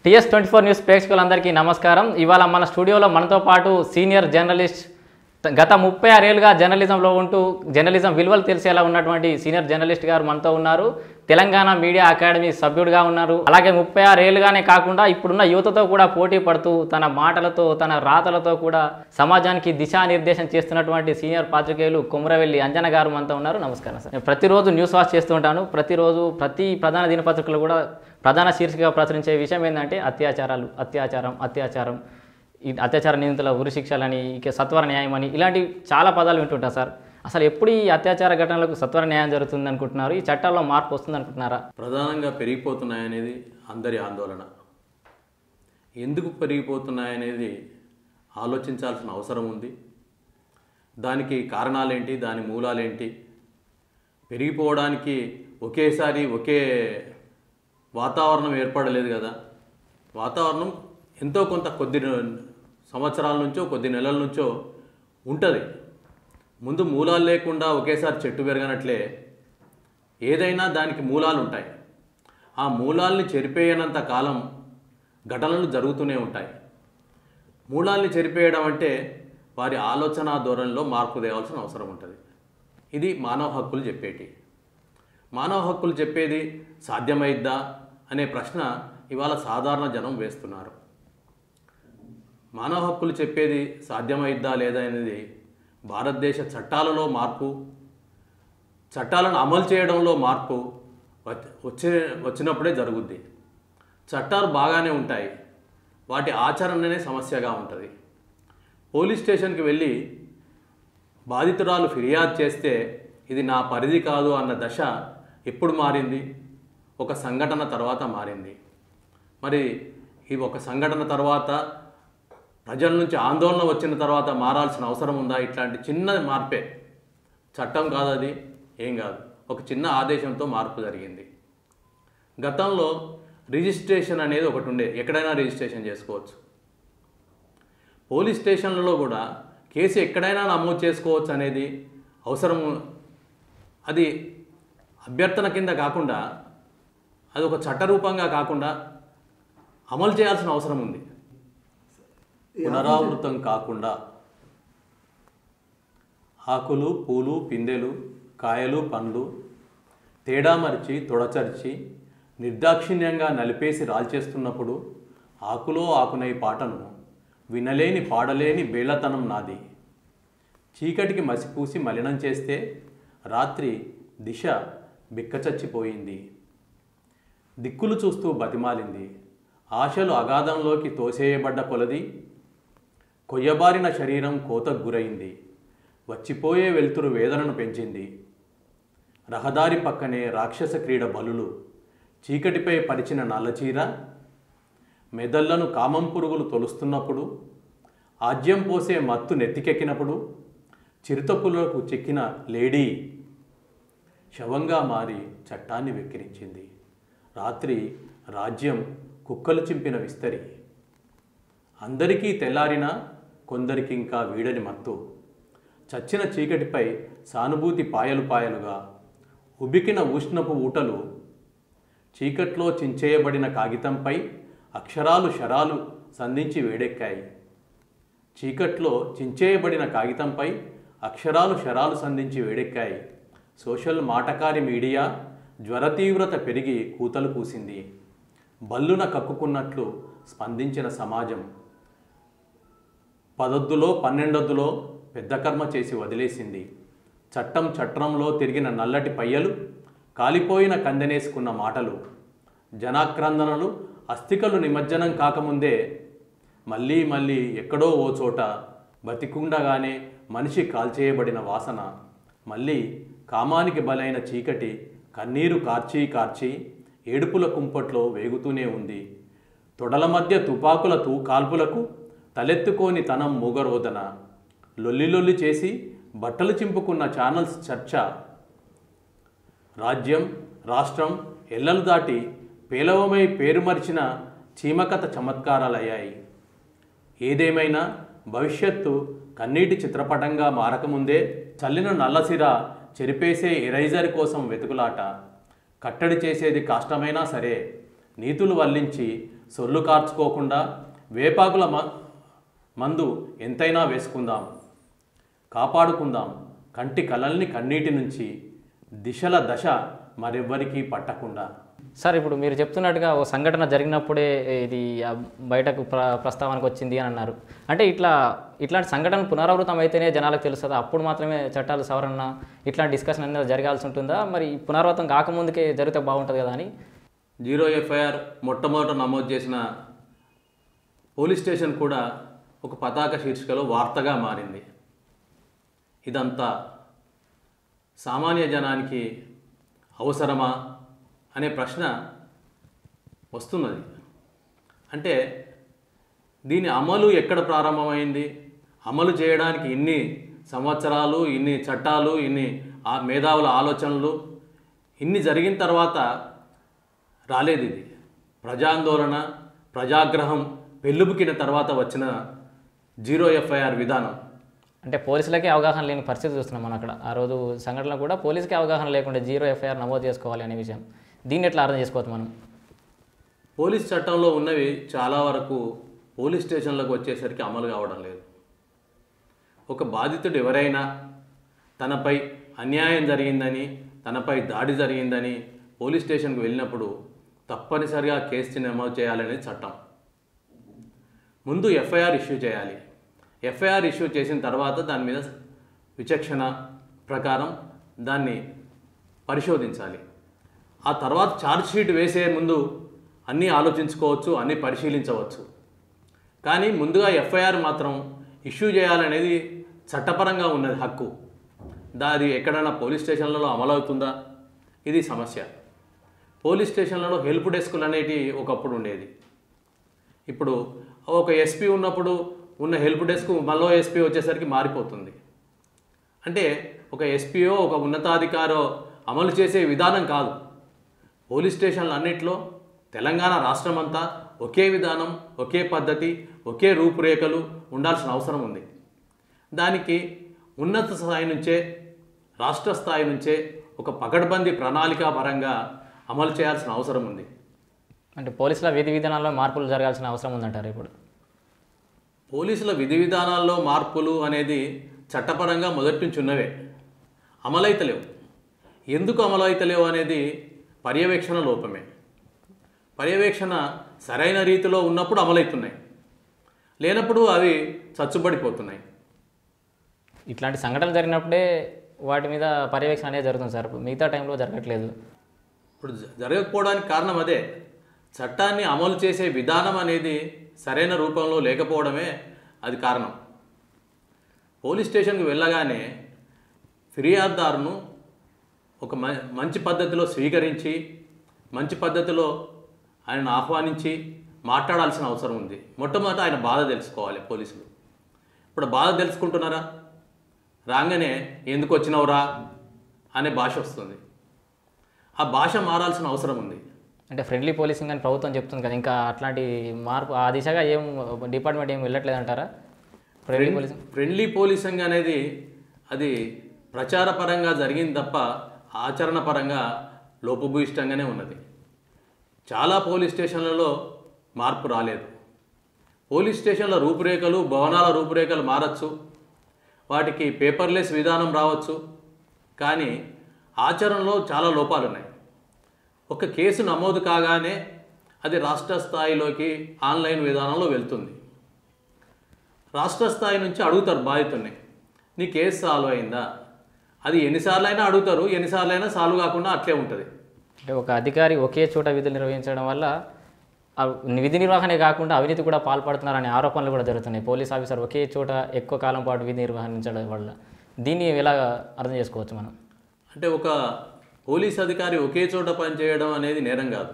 TS twenty four news ప్రేక్షకులందరికీ నమస్కారం ఇవాళ మన స్టూడియోలో మనతో పాటు సీనియర్ జర్నలిస్ట్ త- గత ముప్పై ఆరేళ్ళుగా జర్నలిజంలో ఉంటూ జర్నలిజం విలువలు తెలిసేలా ఉన్నటువంటి సీనియర్ జర్నలిస్ట్ గారు మనతో ఉన్నారు తెలంగాణ మీడియా అకాడమీ సభ్యుడిగా ఉన్నారు అలాగే ముప్పై ఆరేళ్ళుగానే కాకుండా ఇప్పుడున్న యువతతో కూడా పోటీ పడుతూ తన మాటలతో తన రాతలతో కూడా సమాజానికి దిశానిర్దేశం చేస్తున్నటువంటి సీనియర్ పాత్రికేయులు కుమ్రవెల్లి అంజన గారు మనతో ఉన్నారు నమస్కారం సార్ నేను ప్రతిరోజు న్యూస్ వాచ్ చేస్తూ ఉంటాను ప్రతిరోజు ప్రతి ప్రధాన దినపత్రికలు కూడా ప్రధాన శీర్షికగా ప్రచురించే విషయం ఏంటంటే అత్యాచారాలు అత్యాచారం అత్యాచారం ఈ అత్యాచార నిందితుల ఉరి శిక్షలని ఇక సత్వర న్యాయం అని ఇలాంటి చాలా పదాలు వింటుంటాం సార్ అసలు ఎప్పుడు ఈ అత్యాచార ఘటనలకు సత్వర న్యాయం జరుగుతుంది అనుకుంటున్నారు ఈ చట్టాల్లో మార్పు వస్తుంది అనుకుంటున్నారా ప్రధానంగా పెరిగిపోతున్నాయనేది అందరి ఆందోళన ఎందుకు పెరిగిపోతున్నాయనేది ఆలోచించాల్సిన అవసరం ఉంది దానికి కారణాలేంటి దాని మూలాలేంటి పెరిగిపోవడానికి ఒకేసారి ఒకే వాతావరణం ఏర్పడలేదు కదా వాతావరణం ఎంతో కొంత కొద్ది సంవత్సరాల నుంచో కొద్ది నెలల నుంచో ఉంటుంది ముందు మూలాలు లేకుండా ఒకేసారి చెట్టు పెరగనట్లే ఏదైనా దానికి మూలాలు ఉంటాయి ఆ మూలాల్ని చెరిపేయనంత కాలం ఘటనలు జరుగుతూనే ఉంటాయి మూలాల్ని చెరిపేయడం అంటే వారి ఆలోచన ధోరణిలో మార్పు తేవాల్సిన అవసరం ఉంటుంది ఇది మానవ హక్కులు చెప్పేటి మానవ హక్కులు చెప్పేది సాధ్యమైద్దా అనే ప్రశ్న ఇవాళ సాధారణ జనం వేస్తున్నారు మానవ హక్కులు చెప్పేది సాధ్యమైద్దా లేదా అనేది భారతదేశ చట్టాలలో మార్పు చట్టాలను అమలు చేయడంలో మార్పు వచ్చి వచ్చే వచ్చినప్పుడే జరుగుద్ది చట్టాలు బాగానే ఉంటాయి వాటి ఆచరణనే సమస్యగా ఉంటుంది పోలీస్ స్టేషన్కి వెళ్ళి బాధితురాలు ఫిర్యాదు చేస్తే ఇది నా పరిధి కాదు అన్న దశ ఎప్పుడు మారింది ఒక సంఘటన తర్వాత మారింది మరి ఈ ఒక సంఘటన తర్వాత ప్రజల నుంచి ఆందోళన వచ్చిన తర్వాత మారాల్సిన అవసరం ఉందా ఇట్లాంటి చిన్న మార్పే చట్టం కాదు అది ఏం కాదు ఒక చిన్న ఆదేశంతో మార్పు జరిగింది గతంలో రిజిస్ట్రేషన్ అనేది ఒకటి ఉండే ఎక్కడైనా రిజిస్ట్రేషన్ చేసుకోవచ్చు పోలీస్ స్టేషన్లలో కూడా కేసు ఎక్కడైనా నమోదు చేసుకోవచ్చు అనేది అవసరం అది అభ్యర్థన కింద కాకుండా అది ఒక చట్టరూపంగా కాకుండా అమలు చేయాల్సిన అవసరం ఉంది పునరావృతం కాకుండా ఆకులు పూలు పిందెలు కాయలు పండ్లు తేడా మరిచి తొడచరిచి నిర్దాక్షిణ్యంగా నలిపేసి రాల్చేస్తున్నప్పుడు ఆకులో ఆకునై పాటను వినలేని పాడలేని బేలతనం నాది చీకటికి మసిపూసి మలినం చేస్తే రాత్రి దిశ బిక్కచచ్చిపోయింది దిక్కులు చూస్తూ బతిమాలింది ఆశలు అగాధంలోకి తోసేయబడ్డ కొలది కొయ్యబారిన శరీరం కోతకు గురైంది వచ్చిపోయే వెలుతురు వేదనను పెంచింది రహదారి పక్కనే రాక్షస క్రీడ బలులు చీకటిపై పరిచిన నల్లచీర మెదళ్లను కామం పురుగులు తొలుస్తున్నప్పుడు ఆజ్యం పోసే మత్తు నెత్తికెక్కినప్పుడు చిరుతపులకు చెక్కిన లేడీ శవంగా మారి చట్టాన్ని వెక్కిరించింది రాత్రి రాజ్యం కుక్కలు చింపిన విస్తరి అందరికీ తెల్లారినా కొందరికి ఇంకా వీడని మత్తు చచ్చిన చీకటిపై సానుభూతి పాయలు పాయలుగా ఉబికిన ఉష్ణపు ఊటలు చీకట్లో చించేయబడిన కాగితంపై అక్షరాలు శరాలు సంధించి వేడెక్కాయి చీకట్లో చించేయబడిన కాగితంపై అక్షరాలు శరాలు సంధించి వేడెక్కాయి సోషల్ మాటకారి మీడియా జ్వర తీవ్రత పెరిగి కూతలు కూసింది బల్లున కక్కుకున్నట్లు స్పందించిన సమాజం పదొద్దులో పన్నెండొద్దులో పెద్ద కర్మ చేసి వదిలేసింది చట్టం చట్రంలో తిరిగిన నల్లటి పయ్యలు కాలిపోయిన కందెనేసుకున్న మాటలు జనాక్రందనలు అస్థికలు నిమజ్జనం కాకముందే మళ్ళీ మళ్ళీ ఎక్కడో ఓ చోట బతికుండగానే మనిషి కాల్చేయబడిన వాసన మళ్ళీ కామానికి బలైన చీకటి కన్నీరు కార్చి కార్చి ఏడుపుల కుంపట్లో వేగుతూనే ఉంది తొడల మధ్య తుపాకుల తూ కాల్పులకు తలెత్తుకోని తనం మూగరోదన లొల్లి లొల్లి చేసి బట్టలు చింపుకున్న ఛానల్స్ చర్చ రాజ్యం రాష్ట్రం ఎల్లలు దాటి పేలవమై పేరు మరిచిన చీమకథ చమత్కారాలయ్యాయి ఏదేమైనా భవిష్యత్తు కన్నీటి చిత్రపటంగా మారకముందే చల్లిన నల్లసిర చెరిపేసే ఎరైజర్ కోసం వెతుకులాట కట్టడి చేసేది కష్టమైనా సరే నీతులు వల్లించి సొల్లు కార్చుకోకుండా వేపాకుల మ మందు ఎంతైనా వేసుకుందాం కాపాడుకుందాం కంటి కలల్ని కన్నీటి నుంచి దిశల దశ మరెవ్వరికీ పట్టకుండా సార్ ఇప్పుడు మీరు చెప్తున్నట్టుగా ఓ సంఘటన జరిగినప్పుడే ఇది ఆ బయటకు ప్ర ప్రస్తావనకు వచ్చింది అని అన్నారు అంటే ఇట్లా ఇట్లాంటి సంఘటన పునరావృతం అయితేనే జనాలకు తెలుస్తుందా అప్పుడు మాత్రమే చట్టాలు సవరణ ఇట్లాంటి డిస్కషన్ అనేది జరగాల్సి ఉంటుందా మరి పునరావృతం కాకముందుకే జరిగితే బాగుంటుంది కదా అని జీరో ఎఫ్ఐఆర్ మొట్టమొదట నమోదు చేసిన పోలీస్ స్టేషన్ కూడా ఒక పతాక శీర్షికలో వార్తగా మారింది ఇదంతా సామాన్య జనానికి అవసరమా అనే ప్రశ్న వస్తున్నది అంటే దీని అమలు ఎక్కడ ప్రారంభమైంది అమలు చేయడానికి ఇన్ని సంవత్సరాలు ఇన్ని చట్టాలు ఇన్ని ఆ మేధావుల ఆలోచనలు ఇన్ని జరిగిన తర్వాత రాలేదు ఇది ప్రజాందోళన ప్రజాగ్రహం పెళ్ళుబుకిన తర్వాత వచ్చిన జీరో ఎఫ్ఐఆర్ విధానం అంటే పోలీసులకే అవగాహన లేని పరిస్థితి చూస్తున్నాం మనం అక్కడ ఆ రోజు సంఘటనలో కూడా పోలీసుకే అవగాహన లేకుండా జీరో ఎఫ్ఐఆర్ నమోదు చేసుకోవాలి అనే విషయం దీన్ని ఎట్లా అర్థం చేసుకోవచ్చు మనం పోలీస్ చట్టంలో ఉన్నవి చాలా వరకు పోలీస్ స్టేషన్లకు వచ్చేసరికి అమలు కావడం లేదు ఒక బాధితుడు ఎవరైనా తనపై అన్యాయం జరిగిందని తనపై దాడి జరిగిందని పోలీస్ స్టేషన్కు వెళ్ళినప్పుడు తప్పనిసరిగా కేసు నమోదు చేయాలనేది చట్టం ముందు ఎఫ్ఐఆర్ ఇష్యూ చేయాలి ఎఫ్ఐఆర్ ఇష్యూ చేసిన తర్వాత దాని మీద విచక్షణ ప్రకారం దాన్ని పరిశోధించాలి ఆ తర్వాత ఛార్జ్ షీట్ వేసే ముందు అన్నీ ఆలోచించుకోవచ్చు అన్నీ పరిశీలించవచ్చు కానీ ముందుగా ఎఫ్ఐఆర్ మాత్రం ఇష్యూ చేయాలనేది చట్టపరంగా ఉన్నది హక్కు దాది ఎక్కడైనా పోలీస్ స్టేషన్లలో అమలవుతుందా ఇది సమస్య పోలీస్ స్టేషన్లలో హెల్ప్ డెస్కులు అనేటివి ఒకప్పుడు ఉండేది ఇప్పుడు ఒక ఎస్పీ ఉన్నప్పుడు ఉన్న హెల్ప్ డెస్క్ మళ్ళీ ఎస్పీ వచ్చేసరికి మారిపోతుంది అంటే ఒక ఎస్పీఓ ఒక ఉన్నతాధికారో అమలు చేసే విధానం కాదు పోలీస్ స్టేషన్లు అన్నిట్లో తెలంగాణ రాష్ట్రం అంతా ఒకే విధానం ఒకే పద్ధతి ఒకే రూపురేఖలు ఉండాల్సిన అవసరం ఉంది దానికి ఉన్నత స్థాయి నుంచే రాష్ట్ర స్థాయి నుంచే ఒక పకడ్బందీ ప్రణాళికా పరంగా అమలు చేయాల్సిన అవసరం ఉంది అంటే పోలీసుల విధి విధానాల్లో మార్పులు జరగాల్సిన అవసరం ఉందంటారు ఇప్పుడు పోలీసుల విధి విధానాల్లో మార్పులు అనేది చట్టపరంగా మొదటి నుంచి ఉన్నవే అమలైతలేవు ఎందుకు అమలైతలేవు అనేది పర్యవేక్షణ లోపమే పర్యవేక్షణ సరైన రీతిలో ఉన్నప్పుడు అమలవుతున్నాయి లేనప్పుడు అవి చచ్చుబడిపోతున్నాయి ఇట్లాంటి సంఘటనలు జరిగినప్పుడే వాటి మీద పర్యవేక్షణ అనేది జరుగుతుంది సార్ మిగతా టైంలో జరగట్లేదు ఇప్పుడు జ- జరగకపోవడానికి కారణం అదే చట్టాన్ని అమలు చేసే విధానం అనేది సరైన రూపంలో లేకపోవడమే అది కారణం పోలీస్ స్టేషన్కి వెళ్ళగానే ఫిర్యాదుదారును ఒక మ మంచి పద్ధతిలో స్వీకరించి మంచి పద్ధతిలో ఆయనను ఆహ్వానించి మాట్లాడాల్సిన అవసరం ఉంది మొట్టమొదట ఆయన బాధ తెలుసుకోవాలి పోలీసులు ఇప్పుడు బాధ తెలుసుకుంటున్నారా రాగానే ఎందుకు వచ్చినవురా అనే భాష వస్తుంది ఆ భాష మారాల్సిన అవసరం ఉంది అంటే ఫ్రెండ్లీ పోలీసింగ్ అని ప్రభుత్వం చెప్తుంది కదా ఇంకా అట్లాంటి మార్పు ఆ దిశగా ఏం డిపార్ట్మెంట్ ఏం వెళ్ళట్లేదు అంటారా ఫ్రెండ్లీ పోలీసింగ్ ఫ్రెండ్లీ పోలీసింగ్ అనేది అది ప్రచారపరంగా జరిగింది తప్ప ఆచరణ పరంగా లోపభూయిష్టంగానే ఉన్నది చాలా పోలీస్ స్టేషన్లలో మార్పు రాలేదు పోలీస్ స్టేషన్ల రూపురేఖలు భవనాల రూపురేఖలు మారచ్చు వాటికి పేపర్లెస్ విధానం రావచ్చు కానీ ఆచరణలో చాలా లోపాలు ఉన్నాయి ఒక కేసు నమోదు కాగానే అది రాష్ట్ర స్థాయిలోకి ఆన్లైన్ విధానంలో వెళ్తుంది రాష్ట్ర స్థాయి నుంచి అడుగుతారు బాధితుల్ని నీ కేసు సాల్వ్ అయిందా అది ఎన్నిసార్లు అయినా అడుగుతారు ఎన్నిసార్లు అయినా సాల్వ్ కాకుండా అట్లే ఉంటుంది అంటే ఒక అధికారి ఒకే చోట విధులు నిర్వహించడం వల్ల ఆ విధి నిర్వహణే కాకుండా అవినీతి కూడా పాల్పడుతున్నారనే ఆరోపణలు కూడా జరుగుతున్నాయి పోలీస్ ఆఫీసర్ ఒకే చోట ఎక్కువ కాలం పాటు విధి నిర్వహించడం వల్ల దీన్ని ఎలా అర్థం చేసుకోవచ్చు మనం అంటే ఒక పోలీస్ అధికారి ఒకే చోట పనిచేయడం అనేది నేరం కాదు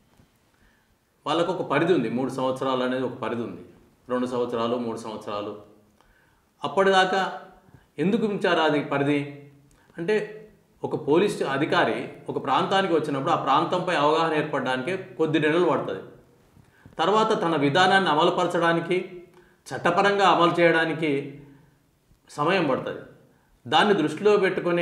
వాళ్ళకు ఒక పరిధి ఉంది మూడు సంవత్సరాలు అనేది ఒక పరిధి ఉంది రెండు సంవత్సరాలు మూడు సంవత్సరాలు అప్పటిదాకా ఎందుకు ఉంచారు అది పరిధి అంటే ఒక పోలీస్ అధికారి ఒక ప్రాంతానికి వచ్చినప్పుడు ఆ ప్రాంతంపై అవగాహన ఏర్పడడానికి కొద్ది నెలలు పడుతుంది తర్వాత తన విధానాన్ని అమలుపరచడానికి చట్టపరంగా అమలు చేయడానికి సమయం పడుతుంది దాన్ని దృష్టిలో పెట్టుకునే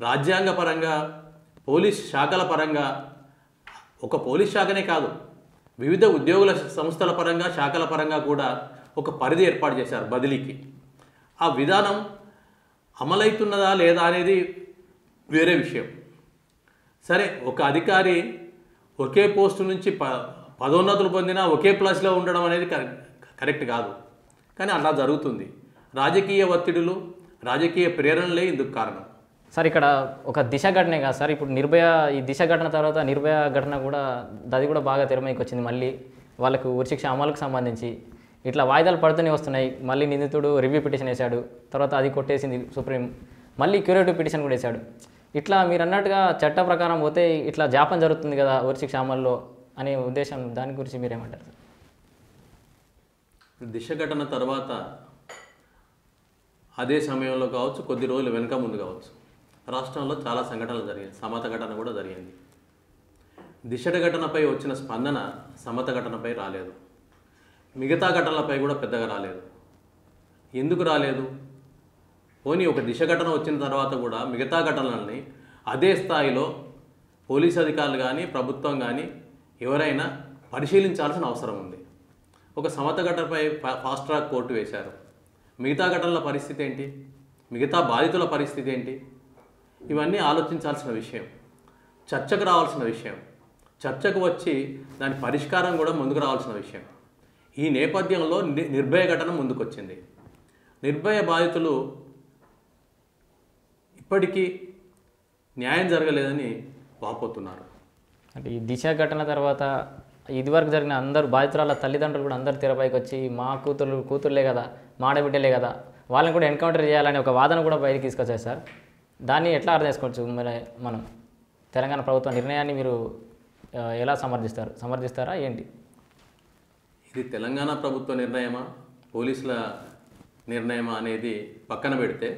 రాజ్యాంగపరంగా పోలీస్ శాఖల పరంగా ఒక పోలీస్ శాఖనే కాదు వివిధ ఉద్యోగుల సంస్థల పరంగా శాఖల పరంగా కూడా ఒక పరిధి ఏర్పాటు చేశారు బదిలీకి ఆ విధానం అమలవుతున్నదా లేదా అనేది వేరే విషయం సరే ఒక అధికారి ఒకే పోస్టు నుంచి ప పదోన్నతులు పొందినా ఒకే ప్లస్లో ఉండడం అనేది కరెక్ట్ కరెక్ట్ కాదు కానీ అలా జరుగుతుంది రాజకీయ ఒత్తిడులు రాజకీయ ప్రేరణలే ఇందుకు కారణం సార్ ఇక్కడ ఒక దిశ ఘటనే కాదు సార్ ఇప్పుడు నిర్భయ ఈ దిశ ఘటన తర్వాత నిర్భయ ఘటన కూడా అది కూడా బాగా తెరమైకి వచ్చింది మళ్ళీ వాళ్ళకు ఉరిశిక్ష అమలుకు సంబంధించి ఇట్లా వాయిదాలు పడుతూనే వస్తున్నాయి మళ్ళీ నిందితుడు రివ్యూ పిటిషన్ వేశాడు తర్వాత అది కొట్టేసింది సుప్రీం మళ్ళీ క్యూరేటివ్ పిటిషన్ కూడా వేశాడు ఇట్లా మీరు అన్నట్టుగా చట్ట ప్రకారం పోతే ఇట్లా జాపం జరుగుతుంది కదా ఉరిశిక్ష అమల్లో అనే ఉద్దేశం దాని గురించి మీరేమంటారు సార్ దిశ ఘటన తర్వాత అదే సమయంలో కావచ్చు కొద్ది రోజులు వెనుక ముందు కావచ్చు రాష్ట్రంలో చాలా సంఘటనలు జరిగాయి సమత ఘటన కూడా జరిగింది దిశ ఘటనపై వచ్చిన స్పందన సమత ఘటనపై రాలేదు మిగతా ఘటనలపై కూడా పెద్దగా రాలేదు ఎందుకు రాలేదు పోనీ ఒక దిశ ఘటన వచ్చిన తర్వాత కూడా మిగతా ఘటనల్ని అదే స్థాయిలో పోలీస్ అధికారులు కానీ ప్రభుత్వం కానీ ఎవరైనా పరిశీలించాల్సిన అవసరం ఉంది ఒక సమత ఘటనపై ఫా- ఫాస్ట్ ట్రాక్ కోర్టు వేశారు మిగతా ఘటనల పరిస్థితి ఏంటి మిగతా బాధితుల పరిస్థితి ఏంటి ఇవన్నీ ఆలోచించాల్సిన విషయం చర్చకు రావాల్సిన విషయం చర్చకు వచ్చి దాని పరిష్కారం కూడా ముందుకు రావాల్సిన విషయం ఈ నేపథ్యంలో ని- నిర్భయ ఘటన ముందుకొచ్చింది నిర్భయ బాధితులు ఇప్పటికీ న్యాయం జరగలేదని వాపోతున్నారు అంటే ఈ దిశ ఘటన తర్వాత ఇదివరకు జరిగిన అందరు బాధితురాల తల్లిదండ్రులు కూడా అందరు తెరపైకి వచ్చి మా కూతురు కూతుర్లే కదా మా ఆడబిడ్డలే కదా వాళ్ళని కూడా ఎన్కౌంటర్ చేయాలనే ఒక వాదన కూడా బయటికి తీసుకొచ్చారు సార్ దాన్ని ఎట్లా అర్థం చేసుకోవచ్చు మరి మనం తెలంగాణ ప్రభుత్వ నిర్ణయాన్ని మీరు ఆ, ఎలా సమర్థిస్తారు సమర్థిస్తారా ఏంటి ఇది తెలంగాణ ప్రభుత్వ నిర్ణయమా పోలీసుల నిర్ణయమా అనేది పక్కన పెడితే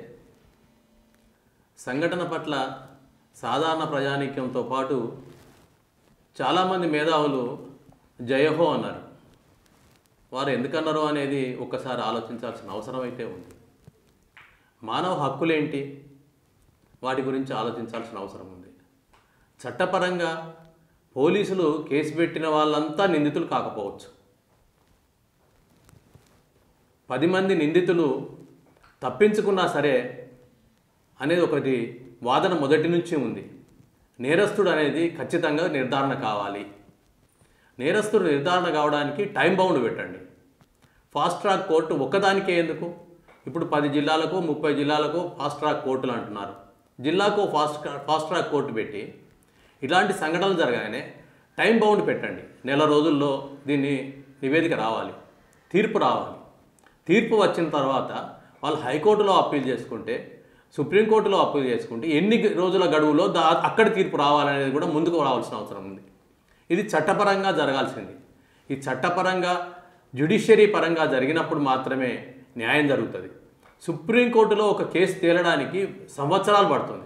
సంఘటన పట్ల సాధారణ ప్రజానీక్యంతో పాటు చాలామంది మేధావులు జయహో అన్నారు వారు ఎందుకన్నారు అనేది ఒక్కసారి ఆలోచించాల్సిన అవసరం అయితే ఉంది మానవ హక్కులేంటి వాటి గురించి ఆలోచించాల్సిన అవసరం ఉంది చట్టపరంగా పోలీసులు కేసు పెట్టిన వాళ్ళంతా నిందితులు కాకపోవచ్చు పది మంది నిందితులు తప్పించుకున్నా సరే అనేది ఒకటి వాదన మొదటి నుంచి ఉంది నేరస్తుడు అనేది ఖచ్చితంగా నిర్ధారణ కావాలి నేరస్తుడు నిర్ధారణ కావడానికి టైం బౌండ్ పెట్టండి ఫాస్ట్ ట్రాక్ కోర్టు ఒక్కదానికే ఎందుకు ఇప్పుడు పది జిల్లాలకు ముప్పై జిల్లాలకు ఫాస్ట్ ట్రాక్ కోర్టులు అంటున్నారు జిల్లాకు ఫాస్ట్ ఫాస్ట్ ట్రాక్ కోర్టు పెట్టి ఇలాంటి సంఘటనలు జరగానే టైం బౌండ్ పెట్టండి నెల రోజుల్లో దీన్ని నివేదిక రావాలి తీర్పు రావాలి తీర్పు వచ్చిన తర్వాత వాళ్ళు హైకోర్టులో అప్పీల్ చేసుకుంటే సుప్రీంకోర్టులో అప్పీల్ చేసుకుంటే ఎన్ని రోజుల గడువులో దా అక్కడ తీర్పు రావాలనేది కూడా ముందుకు రావాల్సిన అవసరం ఉంది ఇది చట్టపరంగా జరగాల్సింది ఈ చట్టపరంగా జ్యుడిషియరీ పరంగా జరిగినప్పుడు మాత్రమే న్యాయం జరుగుతుంది సుప్రీంకోర్టులో ఒక కేసు తేలడానికి సంవత్సరాలు పడుతుంది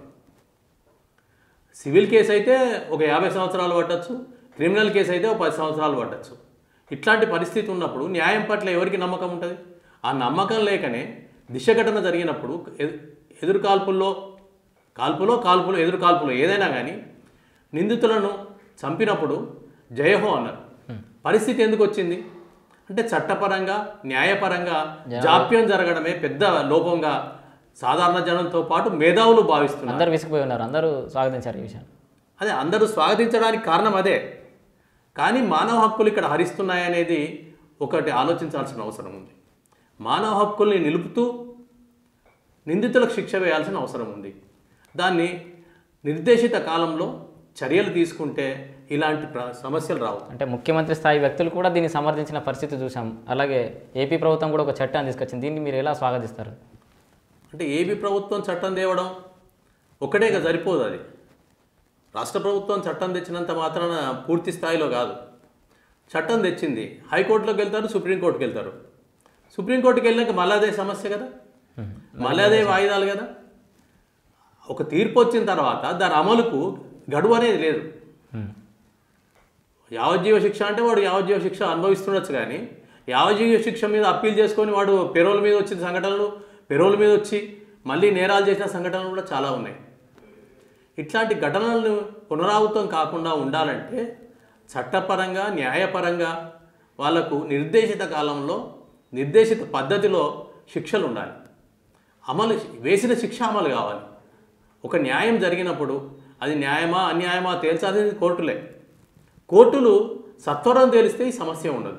సివిల్ కేసు అయితే ఒక యాభై సంవత్సరాలు పట్టచ్చు క్రిమినల్ కేసు అయితే ఒక పది సంవత్సరాలు పట్టచ్చు ఇట్లాంటి పరిస్థితి ఉన్నప్పుడు న్యాయం పట్ల ఎవరికి నమ్మకం ఉంటుంది ఆ నమ్మకం లేకనే దిశ ఘటన జరిగినప్పుడు ఎదు- ఎదురు కాల్పుల్లో కాల్పులో కాల్పులో ఎదురు కాల్పులో ఏదైనా కానీ నిందితులను చంపినప్పుడు జయహో అన్నారు పరిస్థితి ఎందుకు వచ్చింది అంటే చట్టపరంగా న్యాయపరంగా జాప్యం జరగడమే పెద్ద లోపంగా సాధారణ జనంతో పాటు మేధావులు భావిస్తున్నారు అందరూ విసిగిపోయి ఉన్నారు అందరూ స్వాగతించారు ఈ విషయాన్ని అదే అందరూ స్వాగతించడానికి కారణం అదే కానీ మానవ హక్కులు ఇక్కడ హరిస్తున్నాయనేది ఒకటి ఆలోచించాల్సిన అవసరం ఉంది మానవ హక్కుల్ని నిలుపుతూ నిందితులకు శిక్ష వేయాల్సిన అవసరం ఉంది దాన్ని నిర్దేశిత కాలంలో చర్యలు తీసుకుంటే ఇలాంటి ప్ర- సమస్యలు రావు అంటే ముఖ్యమంత్రి స్థాయి వ్యక్తులు కూడా దీన్ని సమర్థించిన పరిస్థితి చూసాం అలాగే ఏపీ ప్రభుత్వం కూడా ఒక చట్టాన్ని తీసుకొచ్చింది దీన్ని మీరు ఎలా స్వాగతిస్తారు అంటే ఏపీ ప్రభుత్వం చట్టం తేవడం ఒకటేగా సరిపోదు అది రాష్ట్ర ప్రభుత్వం చట్టం తెచ్చినంత మాత్రాన పూర్తి స్థాయిలో కాదు చట్టం తెచ్చింది హైకోర్టులోకి వెళ్తారు సుప్రీంకోర్టుకి వెళ్తారు సుప్రీంకోర్టుకి వెళ్ళాక మళ్ళీ అదే సమస్య కదా మళ్ళీ అదే వాయిదాలు కదా ఒక తీర్పు వచ్చిన తర్వాత దాని అమలుకు గడువు అనేది లేదు యావజ్జీవ శిక్ష అంటే వాడు యావజ్జీవ శిక్ష అనుభవిస్తుండొచ్చు కానీ యావజ్జీవ శిక్ష మీద అప్పీల్ చేసుకొని వాడు పెరోల్ మీద వచ్చిన సంఘటనలు పెరోల్ మీద వచ్చి మళ్ళీ నేరాలు చేసిన సంఘటనలు కూడా చాలా ఉన్నాయి ఇట్లాంటి ఘటనలను పునరావృతం కాకుండా ఉండాలంటే చట్టపరంగా న్యాయపరంగా వాళ్లకు నిర్దేశిత కాలంలో నిర్దేశిత పద్ధతిలో శిక్షలు ఉండాలి అమలు వేసిన శిక్ష అమలు కావాలి ఒక న్యాయం జరిగినప్పుడు అది న్యాయమా అన్యాయమా తేల్చాల్సింది కోర్టులే కోర్టులు సత్వరం తేలిస్తే ఈ సమస్య ఉండదు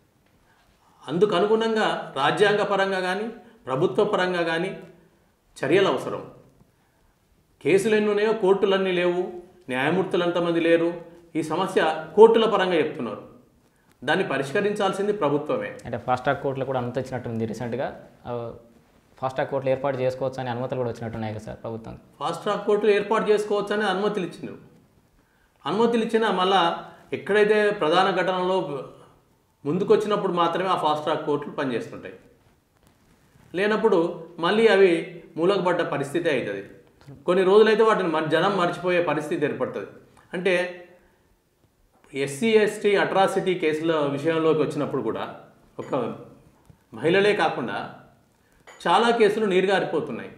అందుకు అనుగుణంగా రాజ్యాంగ పరంగా కానీ ప్రభుత్వ పరంగా కానీ చర్యలు అవసరం కేసులు ఎన్ని ఉన్నాయో కోర్టులన్నీ లేవు న్యాయమూర్తులు ఎంతమంది లేరు ఈ సమస్య కోర్టుల పరంగా చెప్తున్నారు దాన్ని పరిష్కరించాల్సింది ప్రభుత్వమే అంటే ఫాస్ట్ ట్రాక్ కోర్టులో కూడా అనుమతి ఇచ్చినట్టుంది రీసెంట్గా ఆ, ఫాస్ట్ ట్రాక్ కోర్టులు ఏర్పాటు చేసుకోవచ్చు అని అనుమతులు కూడా వచ్చినట్టున్నాయి కదా సార్ ప్రభుత్వం ఫాస్ట్ ట్రాక్ కోర్టులు ఏర్పాటు చేసుకోవచ్చని అనుమతులు ఇచ్చిండ్రు అనుమతులు ఇచ్చినా మళ్ళా ఎక్కడైతే ప్రధాన ఘటనలో ముందుకొచ్చినప్పుడు మాత్రమే ఆ ఫాస్ట్ ట్రాక్ కోర్టులు పనిచేస్తుంటాయి లేనప్పుడు మళ్ళీ అవి మూలకపడ్డ పరిస్థితి అవుతుంది కొన్ని రోజులైతే వాటిని మన జనం మర్చిపోయే పరిస్థితి ఏర్పడుతుంది అంటే ఎస్సీ ఎస్టీ అట్రాసిటీ కేసుల విషయంలోకి వచ్చినప్పుడు కూడా ఒక మహిళలే కాకుండా చాలా కేసులు నీరుగారిపోతున్నాయి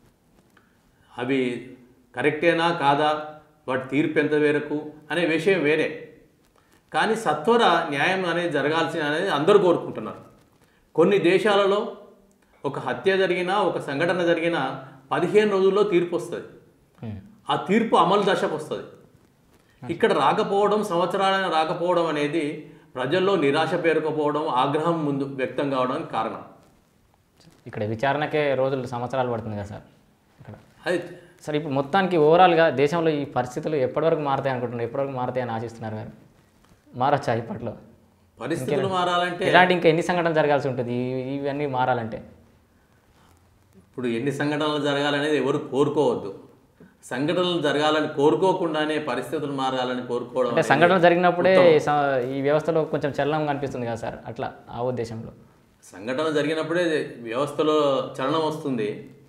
అవి కరెక్టేనా కాదా వాటి తీర్పు ఎంత మేరకు అనే విషయం వేరే కానీ సత్వర న్యాయం అనేది జరగాల్సిన అనేది అందరూ కోరుకుంటున్నారు కొన్ని దేశాలలో ఒక హత్య జరిగినా ఒక సంఘటన జరిగినా పదిహేను రోజుల్లో తీర్పు వస్తుంది ఉమ్. ఆ తీర్పు అమలు దశకు వస్తుంది ఇక్కడ రాకపోవడం సంవత్సరాలైన రాకపోవడం అనేది ప్రజల్లో నిరాశ పేరుకపోవడం ఆగ్రహం ముందు వ్యక్తం కావడానికి కారణం ఇక్కడ విచారణకే రోజులు సంవత్సరాలు పడుతుంది కదా సార్ ఇక్కడ అది సార్ ఇప్పుడు మొత్తానికి ఓవరాల్గా దేశంలో ఈ పరిస్థితులు ఎప్పటివరకు మారుతాయి అనుకుంటున్నారు ఎప్పటివరకు మారుతాయని ఆశిస్తున్నారు మీరు మారచ్చా ఇప్పట్లో పరిస్థితులు మారాలంటే ఇలాంటి ఇంకా ఎన్ని సంఘటనలు జరగాల్సి ఉంటుంది ఇవి- ఇవన్నీ మారాలంటే ఇప్పుడు ఎన్ని సంఘటనలు జరగాలనేది ఎవరు కోరుకోవద్దు సంఘటనలు జరగాలని కోరుకోకుండానే పరిస్థితులు మారాలని కోరుకోవడం అంటే అనేది సంఘటనలు జరిగినప్పుడే స- ఈ వ్యవస్థలో కొంచెం చలనం కనిపిస్తుంది కదా సార్ అట్లా ఆ ఉద్దేశంలో సంఘటన జరిగినప్పుడే వ్యవస్థలో చలనం వస్తుంది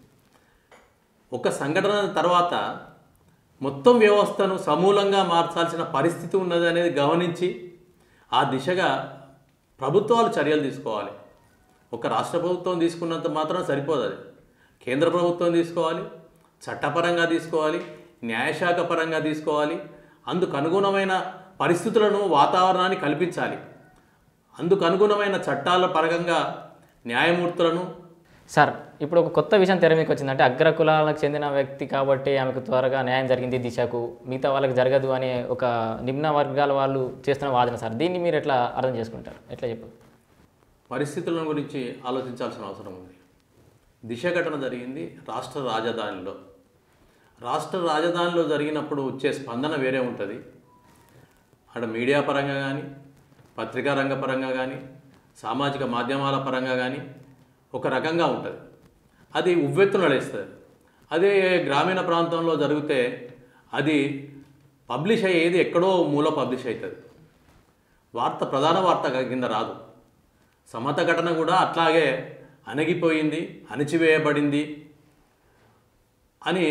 ఒక సంఘటన తర్వాత మొత్తం వ్యవస్థను సమూలంగా మార్చాల్సిన పరిస్థితి ఉన్నది అనేది గమనించి ఆ దిశగా ప్రభుత్వాలు చర్యలు తీసుకోవాలి ఒక రాష్ట్ర ప్రభుత్వం తీసుకున్నంత మాత్రం సరిపోదు అది కేంద్ర ప్రభుత్వం తీసుకోవాలి చట్టపరంగా తీసుకోవాలి న్యాయశాఖ పరంగా తీసుకోవాలి అందుకు అనుగుణమైన పరిస్థితులను వాతావరణాన్ని కల్పించాలి అందుకు అనుగుణమైన చట్టాల పరంగా న్యాయమూర్తులను సార్ ఇప్పుడు ఒక కొత్త విషయం తెర మీకు వచ్చిందంటే అగ్ర కులాలకు చెందిన వ్యక్తి కాబట్టి ఆమెకు త్వరగా న్యాయం జరిగింది దిశకు మిగతా వాళ్ళకి జరగదు అనే ఒక నిమ్న వర్గాల వాళ్ళు చేస్తున్న వాదన సార్ దీన్ని మీరు ఎట్లా అర్థం చేసుకుంటారు ఎట్లా చెప్పు పరిస్థితుల గురించి ఆలోచించాల్సిన అవసరం ఉంది దిశ ఘటన జరిగింది రాష్ట్ర రాజధానిలో రాష్ట్ర రాజధానిలో జరిగినప్పుడు వచ్చే స్పందన వేరే ఉంటుంది అక్కడ మీడియా పరంగా కానీ పత్రికా రంగ పరంగా కానీ సామాజిక మాధ్యమాల పరంగా కానీ ఒక రకంగా ఉంటుంది అది ఉవ్వెత్తున లేస్తుంది అదే గ్రామీణ ప్రాంతంలో జరిగితే అది పబ్లిష్ అయ్యేది ఎక్కడో మూల పబ్లిష్ అవుతుంది వార్త ప్రధాన వార్త కింద రాదు సమత ఘటన కూడా అట్లాగే అణగిపోయింది అణిచివేయబడింది అని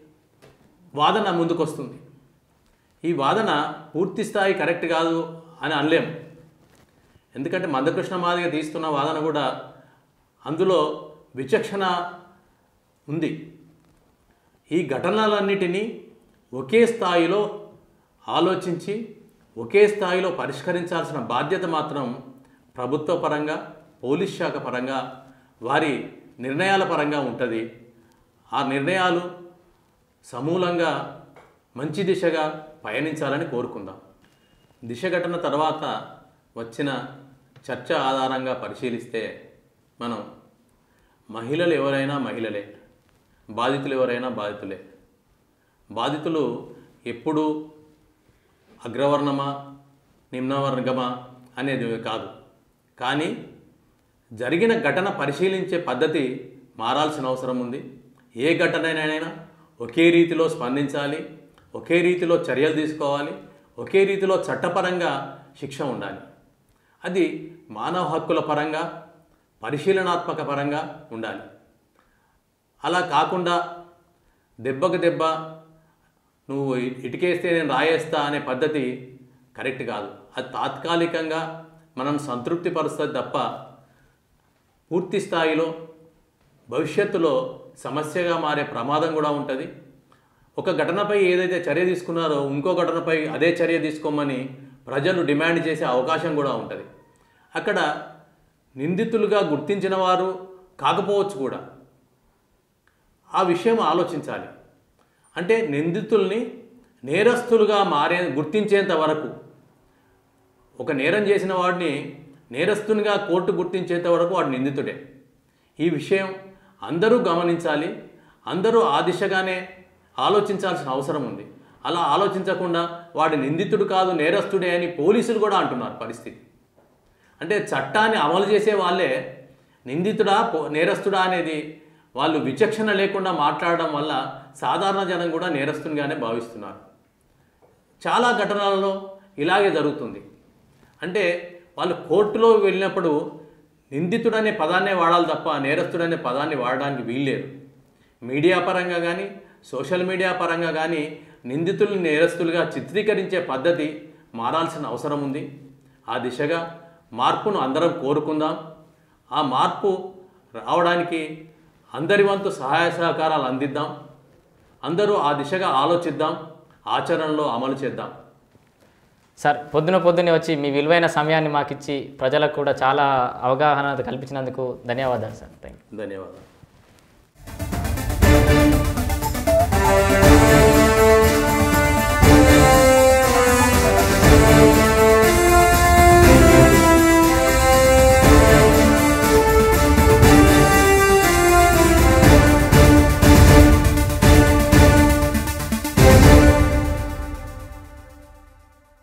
వాదన ముందుకొస్తుంది ఈ వాదన పూర్తి స్థాయి కరెక్ట్ కాదు అని అనలేం ఎందుకంటే మందకృష్ణ మాదిగ తీస్తున్న వాదన కూడా అందులో విచక్షణ ఉంది ఈ ఘటనలన్నిటినీ ఒకే స్థాయిలో ఆలోచించి ఒకే స్థాయిలో పరిష్కరించాల్సిన బాధ్యత మాత్రం ప్రభుత్వ పరంగా పోలీస్ శాఖ పరంగా వారి నిర్ణయాల పరంగా ఉంటుంది ఆ నిర్ణయాలు సమూలంగా మంచి దిశగా పయనించాలని కోరుకుందాం దిశ ఘటన తర్వాత వచ్చిన చర్చ ఆధారంగా పరిశీలిస్తే మనం మహిళలు ఎవరైనా మహిళలే బాధితులు ఎవరైనా బాధితులే బాధితులు ఎప్పుడు అగ్రవర్ణమా నిమ్నవర్గమా అనేది కాదు కానీ జరిగిన ఘటన పరిశీలించే పద్ధతి మారాల్సిన అవసరం ఉంది ఏ ఘటనైనా ఒకే రీతిలో స్పందించాలి ఒకే రీతిలో చర్యలు తీసుకోవాలి ఒకే రీతిలో చట్టపరంగా శిక్ష ఉండాలి అది మానవ హక్కుల పరంగా పరిశీలనాత్మక పరంగా ఉండాలి అలా కాకుండా దెబ్బకు దెబ్బ నువ్వు ఇ- ఇటుకేస్తే నేను రాయేస్తా అనే పద్ధతి కరెక్ట్ కాదు అది తాత్కాలికంగా మనం సంతృప్తి పరుస్తుంది తప్ప పూర్తి స్థాయిలో భవిష్యత్తులో సమస్యగా మారే ప్రమాదం కూడా ఉంటుంది ఒక ఘటనపై ఏదైతే చర్య తీసుకున్నారో ఇంకో ఘటనపై అదే చర్య తీసుకోమని ప్రజలు డిమాండ్ చేసే అవకాశం కూడా ఉంటుంది అక్కడ నిందితులుగా గుర్తించిన వారు కాకపోవచ్చు కూడా ఆ విషయం ఆలోచించాలి అంటే నిందితుల్ని నేరస్తులుగా మారే గుర్తించేంత వరకు ఒక నేరం చేసిన వాడిని నేరస్తునిగా కోర్టు గుర్తించేంత వరకు వాడు నిందితుడే ఈ విషయం అందరూ గమనించాలి అందరూ ఆ దిశగానే ఆలోచించాల్సిన అవసరం ఉంది అలా ఆలోచించకుండా వాడు నిందితుడు కాదు నేరస్తుడే అని పోలీసులు కూడా అంటున్నారు పరిస్థితి అంటే చట్టాన్ని అమలు చేసే వాళ్ళే నిందితుడా పో- నేరస్తుడా అనేది వాళ్ళు విచక్షణ లేకుండా మాట్లాడడం వల్ల సాధారణ జనం కూడా నేరస్తునిగానే భావిస్తున్నారు చాలా ఘటనలలో ఇలాగే జరుగుతుంది అంటే వాళ్ళు కోర్టులో వెళ్ళినప్పుడు నిందితుడు అనే పదాన్నే వాడాలి తప్ప నేరస్తుడు అనే పదాన్ని వాడడానికి వీల్లేదు మీడియా పరంగా కానీ సోషల్ మీడియా పరంగా కానీ నిందితుల్ని నేరస్తులుగా చిత్రీకరించే పద్ధతి మారాల్సిన అవసరం ఉంది ఆ దిశగా మార్పును అందరం కోరుకుందాం ఆ మార్పు రావడానికి అందరి వంతు సహాయ సహకారాలు అందిద్దాం అందరూ ఆ దిశగా ఆలోచిద్దాం ఆచరణలో అమలు చేద్దాం సార్ పొద్దున పొద్దున్నే వచ్చి మీ విలువైన సమయాన్ని మాకు ఇచ్చి ప్రజలకు కూడా చాలా అవగాహన కల్పించినందుకు ధన్యవాదాలు సార్ థ్యాంక్ యూ ధన్యవాదాలు